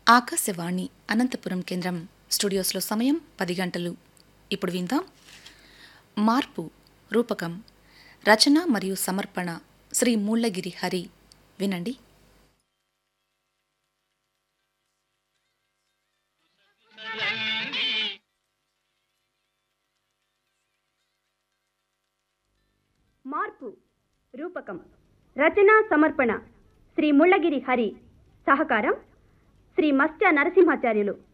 ఆకాశవాణి అనంతపురం కేంద్రం స్టూడియోస్లో సమయం పది గంటలు ఇప్పుడు విందాం మార్పు రూపకం రచన మరియు సమర్పణ శ్రీ మూళ్ళగిరి హరి వినండి మార్పు రూపకం రచన సమర్పణ శ్రీ ముళ్ళగిరి హరి సహకారం శ్రీ మత్స్య నరసింహాచార్యులు